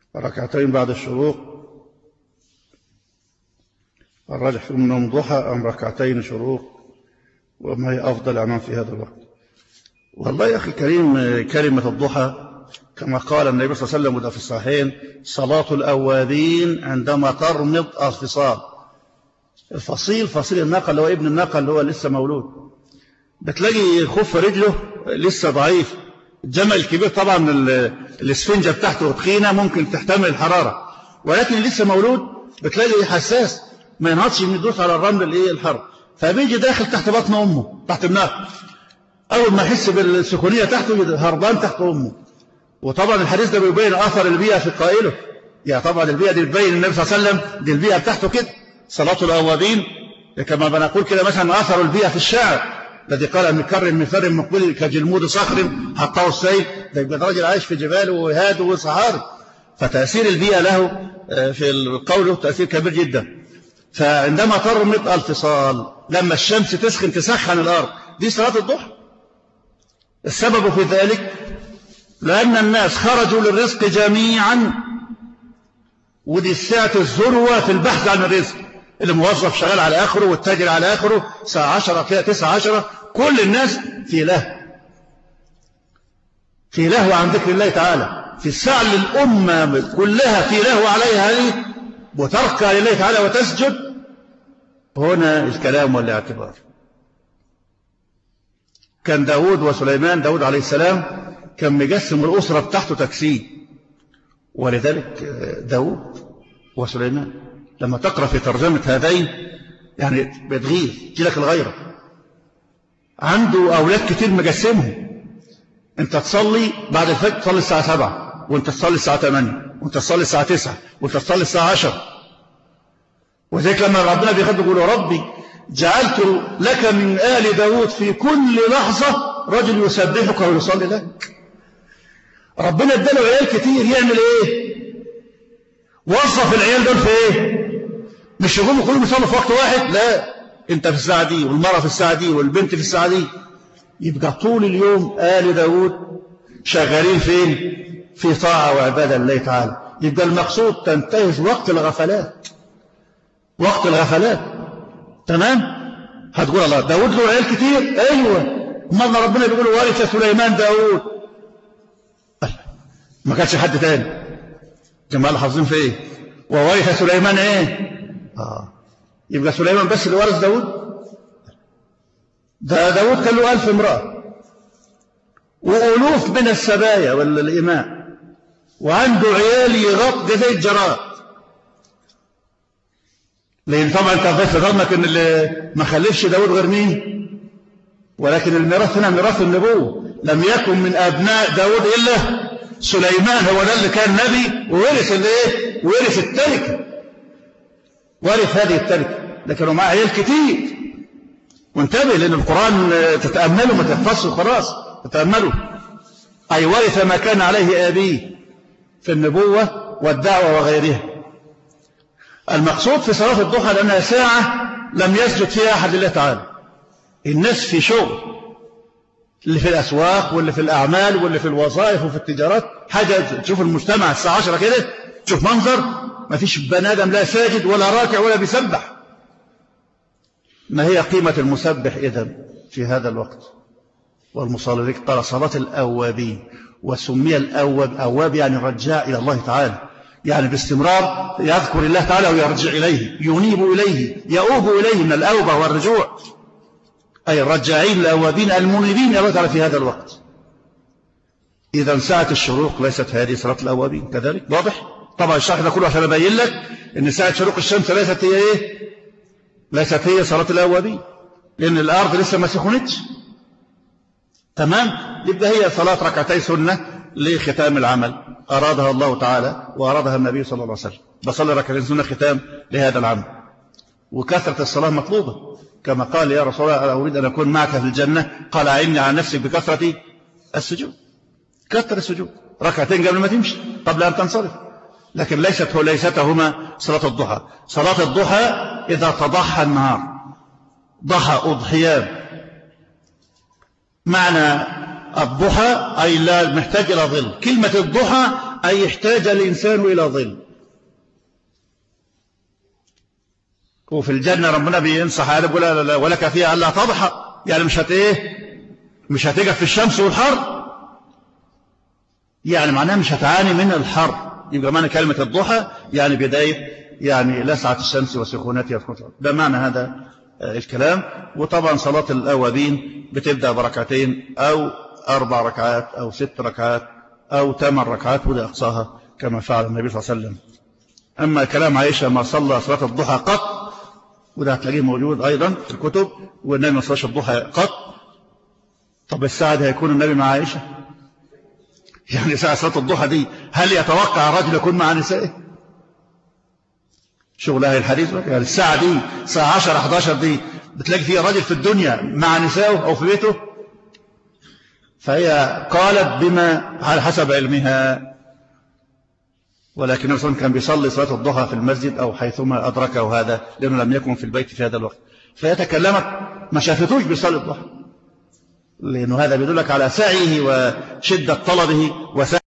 ركعتين بعد الشروق الراجح منهم ضحى أم ركعتين شروق وما هي أفضل أعمال في هذا الوقت والله يا أخي الكريم كلمة الضحى كما قال النبي صلى الله عليه وسلم وده في الصحيحين صلاة الأوابين عندما ترمض الفصال الفصيل فصيل الناقة اللي هو ابن الناقة اللي هو لسه مولود بتلاقي خف رجله لسه ضعيف الجمل الكبير طبعا الاسفنجة بتاعته تخينة ممكن تحتمل الحرارة ولكن لسه مولود بتلاقي حساس ما ينهضش من يدوس على الرمل الايه الحر فبيجي داخل تحت بطن امه تحت الناقة اول ما يحس بالسخونية تحته هربان تحت امه وطبعا الحديث ده بيبين اثر البيئة في قائله يعني طبعا البيئة دي بتبين النبي صلى الله عليه وسلم دي البيئة بتاعته كده صلاة الأوابين كما بنقول كده مثلا أثر البيئة في الشعر الذي قال مكرم مفرم مقبل كجلمود صخر حطه السيل ده يبقى راجل عايش في جبال وهاد وصحاري فتأثير البيئة له في القول تأثير كبير جدا فعندما ترمط الفصال لما الشمس تسخن تسخن الأرض دي صلاة الضحى السبب في ذلك لأن الناس خرجوا للرزق جميعا ودي الساعة الذروة في البحث عن الرزق الموظف شغال على آخره والتاجر على آخره ساعة عشرة فيها تسعة عشرة كل الناس في له في لهو عن ذكر الله تعالى في الساعة اللي الأمة كلها في لهو عليها هذه وتركى لله تعالى وتسجد هنا الكلام والاعتبار كان داود وسليمان داود عليه السلام كان مجسم الأسرة بتاعته تكسيد ولذلك داود وسليمان لما تقرأ في ترجمة هذين يعني بتغير تجي لك الغيرة عنده أولاد كتير مجسمهم انت تصلي بعد الفجر تصلي الساعة سبعة وانت تصلي الساعة 8 وانت تصلي الساعة 9 وانت تصلي الساعة 10 وذلك لما ربنا بيخد يقول يا ربي جعلت لك من آل داود في كل لحظة رجل يسبحك ويصلي لك ربنا اداله عيال كتير يعمل ايه وظف العيال دول في ايه مش يقوموا كلهم يصلوا في وقت واحد لا انت في الساعة دي والمرأة في الساعة دي والبنت في الساعة دي يبقى طول اليوم آل داود شغالين فين في طاعة وعبادة لله تعالى يبقى المقصود تنتهز وقت الغفلات وقت الغفلات تمام هتقول الله داود له عيال كتير ايوه مرنا ربنا بيقول ورث سليمان داود ما كانش حد تاني جماعة حافظين في ايه وورث سليمان ايه آه. يبقى سليمان بس اللي ورث داود ده داود كان له ألف امرأة وألوف من السبايا ولا الإماء وعنده عيال يغط زي الجراد لأن طبعا انت ضيف ظنك ان اللي ما خلفش داود غير مين ولكن الميراث هنا ميراث النبوة لم يكن من أبناء داود إلا سليمان هو ده اللي كان نبي وورث الايه ورث التركه ورث هذه التركه لكنه معاه عيال كتير وانتبه لان القران تتامله ما تحفظه خلاص تتامله اي ورث ما كان عليه ابيه في النبوه والدعوه وغيرها المقصود في صلاه الضحى لانها ساعه لم يسجد فيها احد لله تعالى الناس في شغل اللي في الأسواق واللي في الأعمال واللي في الوظائف وفي التجارات حاجة تشوف المجتمع الساعة عشرة كده تشوف منظر ما فيش بني آدم لا ساجد ولا راكع ولا بيسبح ما هي قيمة المسبح إذن في هذا الوقت والمصلي قال صلاة الأوابين وسمي الأواب أواب يعني الرجاء إلى الله تعالى يعني باستمرار يذكر الله تعالى ويرجع إليه ينيب إليه يؤوب إليه من الأوبة والرجوع أي الرجاعين الأوابين المنيبين يا تعالى في هذا الوقت إذا ساعة الشروق ليست هذه صلاة الأوابين كذلك واضح طبعا الشرح ده كله عشان أبين لك إن ساعة شروق الشمس ليست هي إيه ليست هي صلاة الأوابين لأن الأرض لسه ما سخنتش تمام يبقى هي صلاة ركعتي سنة لختام العمل أرادها الله تعالى وأرادها النبي صلى الله عليه وسلم بصلي ركعتين سنة ختام لهذا العمل وكثرة الصلاة مطلوبة كما قال يا رسول الله أريد أن أكون معك في الجنة قال أعني على نفسك بكثرة السجود كثر السجود ركعتين قبل ما تمشي قبل أن تنصرف لكن ليست هو ليستهما صلاة الضحى صلاة الضحى إذا تضحى النهار ضحى أضحيان معنى الضحى أي لا محتاج إلى ظل كلمة الضحى أي احتاج الإنسان إلى ظل وفي الجنة ربنا بينصح قال لا لا لا ولك فيها ألا تضحى يعني مش هت إيه مش هتقف في الشمس والحر يعني معناها مش هتعاني من الحر يبقى معنى كلمة الضحى يعني بداية يعني لسعة الشمس وسخونتها في مطلق ده معنى هذا الكلام وطبعا صلاة الأوابين بتبدأ بركعتين أو أربع ركعات أو ست ركعات أو ثمان ركعات وده أقصاها كما فعل النبي صلى الله عليه وسلم أما كلام عائشة ما صلى صلاة الضحى قط وده هتلاقيه موجود أيضا في الكتب والنبي ما صلاش الضحى قط طب الساعة دي هيكون النبي مع عائشة يعني ساعة صلاة الضحى دي هل يتوقع الرجل يكون مع نسائه شغل أهل الحديث يعني الساعة دي الساعة 10 11 دي بتلاقي فيها راجل في الدنيا مع نسائه أو في بيته فهي قالت بما على حسب علمها ولكن النبي صلى الله عليه وسلم كان بيصلي صلاة الضحى في المسجد أو حيثما أدركه هذا لأنه لم يكن في البيت في هذا الوقت فهي تكلمت ما شافتوش بيصلي الضحى لأنه هذا بيدلك على سعيه وشدة طلبه وسعيه